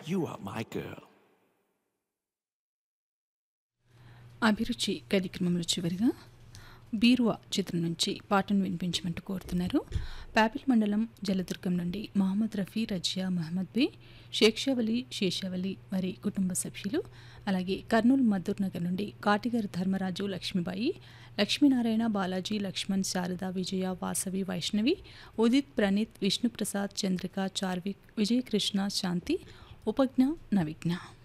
You are my girl. అభిరుచి కార్యక్రమంలో చివరిగా బీరువా చిత్రం నుంచి పాటను వినిపించమంటూ కోరుతున్నారు ప్యాపిల్ మండలం జలదుర్గం నుండి మహమ్మద్ రఫీ రజియా మహమ్మద్ బి షేక్షవలి శేషవలి వారి కుటుంబ సభ్యులు అలాగే కర్నూలు మద్దూర్ నగర్ నుండి కాటిగారి ధర్మరాజు లక్ష్మీబాయి లక్ష్మీనారాయణ బాలాజీ లక్ష్మణ్ శారద విజయ వాసవి వైష్ణవి ఉదిత్ ప్రణీత్ విష్ణుప్రసాద్ చంద్రిక చార్విక్ విజయకృష్ణ శాంతి ఉపజ్ఞ నవిజ్ఞ